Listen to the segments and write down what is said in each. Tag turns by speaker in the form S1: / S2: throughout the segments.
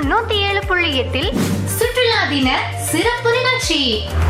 S1: நூத்தி ஏழு புள்ளி எட்டில் சுற்றுலா தின சிறப்பு நிகழ்ச்சி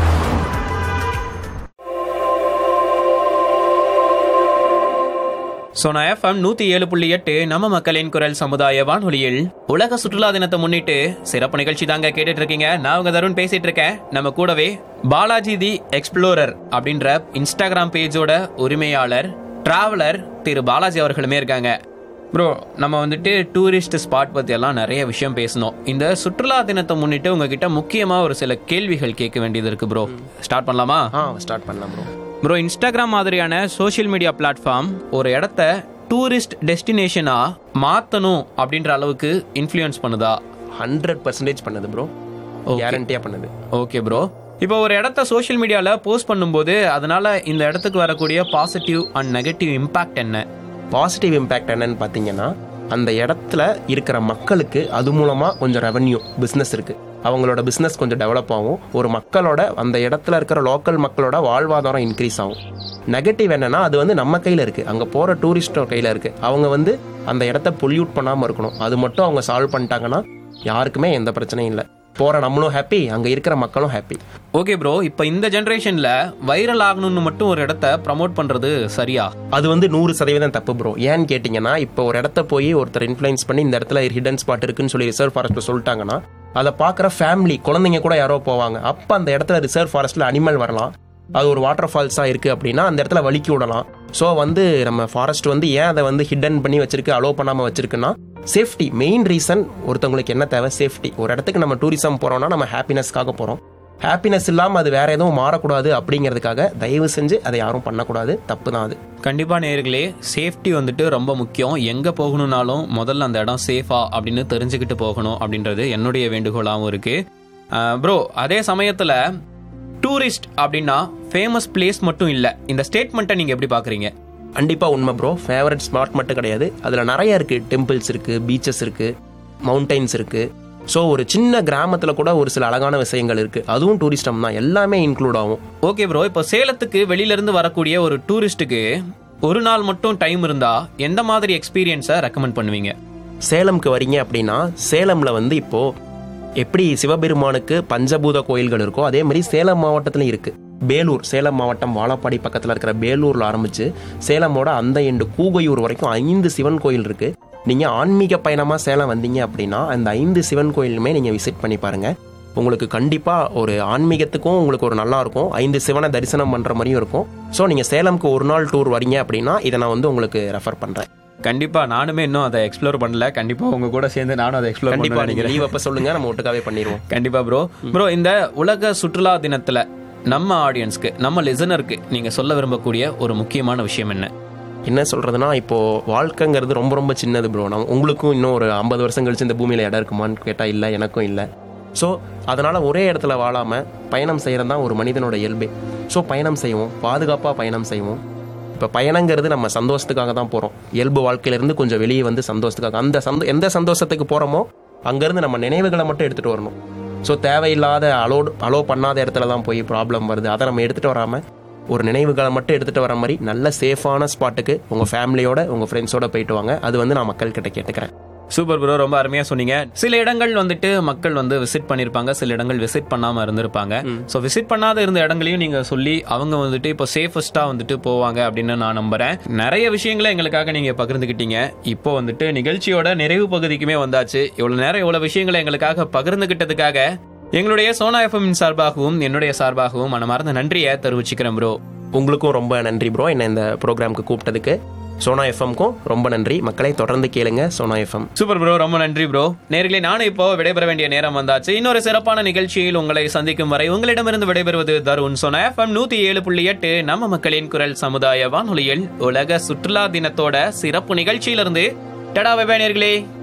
S2: சோனா எஃப்எம் நூத்தி ஏழு புள்ளி எட்டு நம்ம மக்களின் குரல் சமுதாய வானொலியில் உலக சுற்றுலா தினத்தை முன்னிட்டு சிறப்பு நிகழ்ச்சி தாங்க கேட்டுட்டு இருக்கீங்க நான் உங்க தருண் பேசிட்டு இருக்கேன் நம்ம கூடவே பாலாஜி தி எக்ஸ்ப்ளோரர் அப்படின்ற இன்ஸ்டாகிராம் பேஜோட உரிமையாளர் டிராவலர் திரு பாலாஜி அவர்களுமே இருக்காங்க ப்ரோ நம்ம வந்துட்டு டூரிஸ்ட் ஸ்பாட் பத்தி எல்லாம் நிறைய விஷயம் பேசணும் இந்த சுற்றுலா தினத்தை முன்னிட்டு உங்ககிட்ட முக்கியமா ஒரு சில கேள்விகள் கேட்க வேண்டியது இருக்கு ப்ரோ ஸ்டார்ட் பண்ணலாமா
S3: ஆ ஸ்டார்ட் பண்ணலாம் ப்ரோ
S2: ப்ரோ இன்ஸ்டாகிராம் மாதிரியான சோஷியல் மீடியா பிளாட்ஃபார்ம் ஒரு இடத்த டூரிஸ்ட் டெஸ்டினேஷனா மாத்தணும் அப்படின்ற அளவுக்கு இன்ஃப்ளூயன்ஸ் பண்ணுதா
S3: ஹண்ட்ரட் பர்சன்டேஜ் பண்ணுது ப்ரோ கேரண்டியாக பண்ணுது
S2: ஓகே ப்ரோ இப்போ ஒரு இடத்த சோஷியல் மீடியால போஸ்ட் பண்ணும்போது அதனால இந்த இடத்துக்கு வரக்கூடிய பாசிட்டிவ் அண்ட் நெகட்டிவ் இம்பாக்ட் என்ன
S3: பாசிட்டிவ் இம்பேக்ட் என்னன்னு பார்த்தீங்கன்னா அந்த இடத்துல இருக்கிற மக்களுக்கு அது மூலமாக கொஞ்சம் ரெவன்யூ பிஸ்னஸ் இருக்குது அவங்களோட பிஸ்னஸ் கொஞ்சம் டெவலப் ஆகும் ஒரு மக்களோட அந்த இடத்துல இருக்கிற லோக்கல் மக்களோட வாழ்வாதாரம் இன்க்ரீஸ் ஆகும் நெகட்டிவ் என்னன்னா அது வந்து நம்ம கையில் இருக்குது அங்கே போகிற டூரிஸ்டோ கையில் இருக்குது அவங்க வந்து அந்த இடத்த பொல்யூட் பண்ணாமல் இருக்கணும் அது மட்டும் அவங்க சால்வ் பண்ணிட்டாங்கன்னா யாருக்குமே எந்த பிரச்சனையும் இல்லை போகிற நம்மளும் ஹாப்பி அங்கே இருக்கிற மக்களும் ஹாப்பி
S2: ஓகே ப்ரோ இப்போ இந்த ஜென்ரேஷன்ல வைரல் ஆகணும்னு மட்டும் ஒரு இடத்த ப்ரமோட் பண்றது சரியா
S3: அது வந்து நூறு சதவீதம் தப்பு ப்ரோ ஏன்னு கேட்டிங்கன்னா இப்போ ஒரு இடத்த போய் ஒருத்தர் இன்ஃப்ளூயன்ஸ் பண்ணி இந்த இடத்துல ஹிடன் ஸ்பாட் இருக்குன்னு சொல்லி ரிசர்வ் ஃபாரஸ்ட்டில் சொல்லிட்டாங்கன்னா அதை பார்க்குற ஃபேமிலி குழந்தைங்க கூட யாரோ போவாங்க அப்போ அந்த இடத்துல ரிசர்வ் ஃபாரஸ்ட்டில் அனிமல் வரலாம் அது ஒரு வாட்டர் ஃபால்ஸாக இருக்குது அப்படின்னா அந்த இடத்துல வலிக்கி விடலாம் ஸோ வந்து நம்ம ஃபாரஸ்ட் வந்து ஏன் அதை வந்து ஹிடன் பண்ணி வச்சிருக்கு அலோவ் பண்ணாமல் வச்சிருக்குன்னா சேஃப்டி மெயின் ரீசன் ஒருத்தவங்களுக்கு என்ன தேவை சேஃப்டி ஒரு இடத்துக்கு நம்ம டூரிசம் போகிறோம்னா நம்ம ஹாப்பினஸ்க்காக போகிறோம் ஹாப்பினஸ் இல்லாமல் அது வேற எதுவும் மாறக்கூடாது அப்படிங்கிறதுக்காக தயவு செஞ்சு அதை யாரும் பண்ணக்கூடாது தப்பு தான் அது
S2: கண்டிப்பா நேர்களே சேஃப்டி வந்துட்டு ரொம்ப முக்கியம் எங்க போகணும்னாலும் முதல்ல அந்த இடம் சேஃபா அப்படின்னு தெரிஞ்சுக்கிட்டு போகணும் அப்படின்றது என்னுடைய வேண்டுகோளாகவும் இருக்கு ப்ரோ அதே சமயத்துல டூரிஸ்ட் அப்படின்னா ஃபேமஸ் பிளேஸ் மட்டும் இல்ல இந்த ஸ்டேட்மெண்ட்டை நீங்க எப்படி பாக்குறீங்க
S3: கண்டிப்பாக உண்மை ப்ரோ ஃபேவரட் ஸ்பாட் மட்டும் கிடையாது அதில் நிறைய இருக்குது டெம்பிள்ஸ் இருக்குது பீச்சஸ் இருக்குது மவுண்டைன்ஸ் இருக்குது ஸோ ஒரு சின்ன கிராமத்தில் கூட ஒரு சில அழகான விஷயங்கள் இருக்குது அதுவும் டூரிஸ்டம் தான் எல்லாமே இன்க்ளூட் ஆகும்
S2: ஓகே ப்ரோ இப்போ சேலத்துக்கு வெளியில இருந்து வரக்கூடிய ஒரு டூரிஸ்ட்டுக்கு ஒரு நாள் மட்டும் டைம் இருந்தா எந்த மாதிரி எக்ஸ்பீரியன்ஸை ரெக்கமெண்ட் பண்ணுவீங்க
S3: சேலம்க்கு வரீங்க அப்படின்னா சேலமில் வந்து இப்போது எப்படி சிவபெருமானுக்கு பஞ்சபூத கோயில்கள் இருக்கோ அதே மாதிரி சேலம் மாவட்டத்திலும் இருக்குது பேலூர் சேலம் மாவட்டம் வாழப்பாடி பக்கத்தில் இருக்கிற பேலூரில் ஆரம்பித்து சேலமோட அந்த எண்டு கூகையூர் வரைக்கும் ஐந்து சிவன் கோயில் இருக்குது நீங்கள் ஆன்மீக பயணமாக சேலம் வந்தீங்க அப்படின்னா அந்த ஐந்து சிவன் கோயிலுமே நீங்கள் விசிட் பண்ணி பாருங்கள் உங்களுக்கு கண்டிப்பாக ஒரு ஆன்மீகத்துக்கும் உங்களுக்கு ஒரு நல்லா இருக்கும் ஐந்து சிவனை தரிசனம் பண்ணுற மாதிரியும் இருக்கும் ஸோ நீங்கள் சேலம்க்கு ஒரு நாள் டூர் வரீங்க அப்படின்னா இதை நான் வந்து உங்களுக்கு ரெஃபர் பண்ணுறேன்
S2: கண்டிப்பா நானுமே இன்னும் அதை எக்ஸ்ப்ளோர் பண்ணல கண்டிப்பா உங்க கூட சேர்ந்து நானும் அதை எக்ஸ்ப்ளோர்
S3: கண்டிப்பாக
S2: பண்ண
S3: நீங்கள்
S2: நினைக்கிறேன்
S3: லீவ் அப்போ சொல்லுங்கள் நம்ம ஒட்டுக்காவே பண்ணிடுவோம்
S2: கண்டிப்பா ப்ரோ ப்ரோ இந்த உலக சுற்றுலா தினத்துல நம்ம ஆடியன்ஸ்க்கு நம்ம லிசனருக்கு நீங்க சொல்ல விரும்பக்கூடிய ஒரு முக்கியமான விஷயம் என்ன
S3: என்ன சொல்றதுன்னா இப்போ வாழ்க்கைங்கிறது ரொம்ப ரொம்ப சின்னது ப்ரோ நம்ம உங்களுக்கும் இன்னும் ஒரு ஐம்பது வருஷம் கழிச்சு இந்த பூமியில இடம் இருக்குமான்னு கேட்டால் இல்லை எனக்கும் இல்லை ஸோ அதனால ஒரே இடத்துல வாழாம பயணம் செய்யறது தான் ஒரு மனிதனோட இயல்பே ஸோ பயணம் செய்வோம் பாதுகாப்பாக பயணம் செய்வோம் இப்போ பயணங்கிறது நம்ம சந்தோஷத்துக்காக தான் போகிறோம் இயல்பு வாழ்க்கையிலேருந்து கொஞ்சம் வெளியே வந்து சந்தோஷத்துக்காக அந்த சந்தோ எந்த சந்தோஷத்துக்கு போகிறோமோ அங்கேருந்து நம்ம நினைவுகளை மட்டும் எடுத்துகிட்டு வரணும் ஸோ தேவையில்லாத அலோ அலோ பண்ணாத இடத்துல தான் போய் ப்ராப்ளம் வருது அதை நம்ம எடுத்துகிட்டு வராமல் ஒரு நினைவுகளை மட்டும் எடுத்துகிட்டு வர மாதிரி நல்ல சேஃபான ஸ்பாட்டுக்கு உங்கள் ஃபேமிலியோட உங்கள் ஃப்ரெண்ட்ஸோட போயிட்டு வாங்க அது வந்து நான் மக்கள்கிட்ட கேட்டுக்கிறேன்
S2: சூப்பர் ப்ரோ ரொம்ப அருமையா சொன்னீங்க சில இடங்கள் வந்துட்டு மக்கள் வந்து விசிட் பண்ணிருப்பாங்க சில இடங்கள் விசிட் பண்ணாம இருந்திருப்பாங்க சோ விசிட் பண்ணாத இருந்த இடங்களையும் நீங்க சொல்லி அவங்க வந்துட்டு இப்போ சேஃபஸ்டா வந்துட்டு போவாங்க அப்படின்னு நான் நம்புறேன் நிறைய விஷயங்களை எங்களுக்காக நீங்க பகிர்ந்துக்கிட்டீங்க இப்போ வந்துட்டு நிகழ்ச்சியோட நிறைவு பகுதிக்குமே வந்தாச்சு இவ்வளவு நேரம் இவ்வளவு விஷயங்களை எங்களுக்காக பகிர்ந்துகிட்டதுக்காக எங்களுடைய சோனா எஃப்எம் சார்பாகவும் என்னுடைய சார்பாகவும் மனமார்ந்த நன்றியை தெரிவிச்சுக்கிறேன் ப்ரோ
S3: உங்களுக்கும் ரொம்ப நன்றி ப்ரோ என்ன இந்த ப்ரோக்ராமுக்கு கூப்பிட்டதுக்கு சோனா எஃப்எம்க்கும் ரொம்ப நன்றி மக்களை தொடர்ந்து கேளுங்க சோனா எஃப்எம்
S2: சூப்பர் ப்ரோ ரொம்ப நன்றி ப்ரோ நேர்களே நானும் இப்போ விடைபெற வேண்டிய நேரம் வந்தாச்சு இன்னொரு சிறப்பான நிகழ்ச்சியில் உங்களை சந்திக்கும் வரை உங்களிடமிருந்து விடைபெறுவது தருண் சோனா எஃப்எம் நூத்தி ஏழு புள்ளி எட்டு நம்ம மக்களின் குரல் சமுதாய வானொலியில் உலக சுற்றுலா தினத்தோட சிறப்பு நிகழ்ச்சியிலிருந்து டடா வெவ்வே நேர்களே